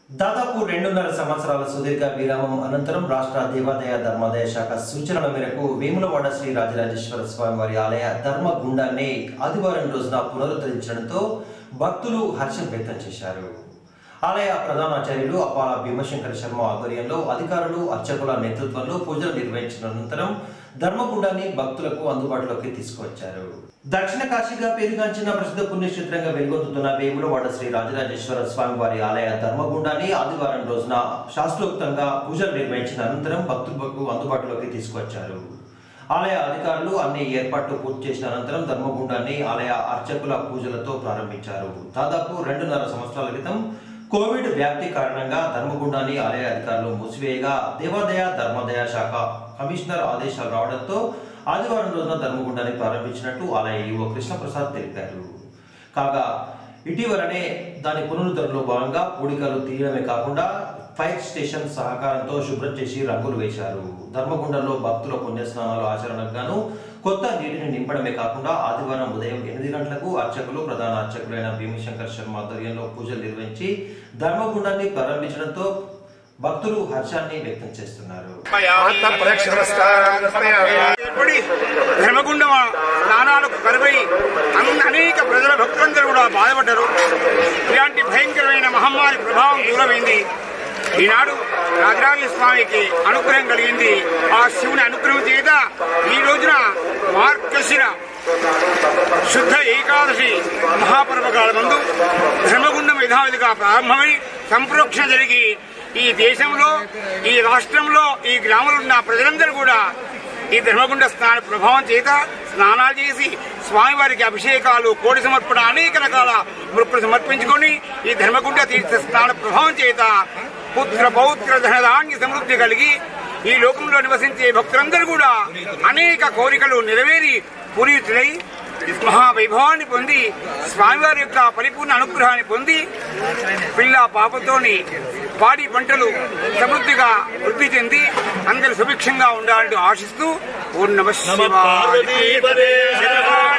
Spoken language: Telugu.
దాదాపు రెండున్నర సంవత్సరాల సుదీర్ఘ విరామం అనంతరం రాష్ట్ర దేవాదాయ ధర్మాదాయ శాఖ సూచనల మేరకు వేములవాడ శ్రీ రాజరాజేశ్వర స్వామి వారి ఆలయ ధర్మగుండాన్ని ఆదివారం రోజున పునరుద్ధరించడంతో భక్తులు హర్షం వ్యక్తం చేశారు ఆలయ ప్రధానాచార్యులు అప్పాల భీమశంకర శర్మ ఆధ్వర్యంలో అధికారులు అర్చకుల నేతృత్వంలో పూజలు నిర్వహించిన అనంతరం ధర్మగుండాన్ని భక్తులకు అందుబాటులోకి తీసుకువచ్చారు దక్షిణ కాశీగా పేరుగాంచిన ప్రసిద్ధ పుణ్యక్షేత్రంగా వెలుగొందుతున్న వేములవాడ శ్రీ రాజరాజేశ్వర స్వామి వారి ఆలయ ధర్మగుండాన్ని ఆదివారం రోజున శాస్త్రోక్తంగా పూజలు నిర్వహించిన అనంతరం భక్తులకు అందుబాటులోకి తీసుకువచ్చారు ఆలయ అధికారులు అన్ని ఏర్పాట్లు పూర్తి చేసిన అనంతరం ధర్మగుండాన్ని ఆలయ అర్చకుల పూజలతో ప్రారంభించారు దాదాపు రెండున్నర సంవత్సరాల క్రితం కోవిడ్ వ్యాప్తి కారణంగా ధర్మగుండాన్ని ఆలయ అధికారులు మూసివేయగా దేవాదాయ ధర్మాదాయ శాఖ కమిషనర్ ఆదేశాలు రావడంతో ఆదివారం రోజున ధర్మగుండాన్ని ప్రారంభించినట్టు ఆలయ ఈవో కృష్ణప్రసాద్ తెలిపారు కాగా ఇటీవలనే దాని పునరుద్ధరణలో భాగంగా పూడికలు తీయడమే కాకుండా ఫైర్ స్టేషన్ సహకారంతో శుభ్రం చేసి రంగులు వేశారు ధర్మగుండంలో భక్తుల పుణ్యస్నానాలు ఆచరణకు గాను కొత్త నీటిని నింపడమే కాకుండా ఆదివారం ఉదయం ఎనిమిది గంటలకు అర్చకులు ప్రధాన అర్చకులైన భీమశంకర్ శర్మ ఆధ్వర్యంలో పూజలు నిర్వహించి ధర్మగుండాన్ని ప్రారంభించడంతో భక్తులు హర్షాన్ని వ్యక్తం చేస్తున్నారు ఏర్పడి ధర్మగుండం స్నానాలకు కరువై అన్- అనేక ప్రజల భక్తులందరూ కూడా బాధపడ్డారు ఇలాంటి భయంకరమైన మహమ్మారి ప్రభావం దూరమైంది ఈనాడు రాజరాజ స్వామికి అనుగ్రహం కలిగింది ఆ శివుని అనుగ్రహం చేత ఈ రోజున మార్గశిర శుద్ధ ఏకాదశి మహాపర్వకాల ముందు ధర్మగుండం యథావిధిగా ప్రారంభమై సంప్రోక్షణ జరిగి ఈ దేశంలో ఈ రాష్ట్రంలో ఈ గ్రామంలో ఉన్న ప్రజలందరూ కూడా ఈ ధర్మగుండ స్నాన ప్రభావం చేత స్నానాలు చేసి స్వామివారికి అభిషేకాలు కోడి సమర్పణ అనేక రకాల మృక్కులు సమర్పించుకొని ఈ ధర్మగుండ తీర్థ స్నాన ప్రభావం చేత పుత్ర పౌత్ర ధనధాన్య సమృద్ధి కలిగి ఈ లోకంలో నివసించే భక్తులందరూ కూడా అనేక కోరికలు నెరవేరి పునీతులై మహావైభవాన్ని పొంది స్వామివారి యొక్క పరిపూర్ణ అనుగ్రహాన్ని పొంది పిల్ల పాపతోని పాడి పంటలు సమృద్ధిగా వృద్ధి చెంది అందరు సుభిక్షంగా ఉండాలంటూ ఆశిస్తూ ఓం నమ శివాయ. శివాయ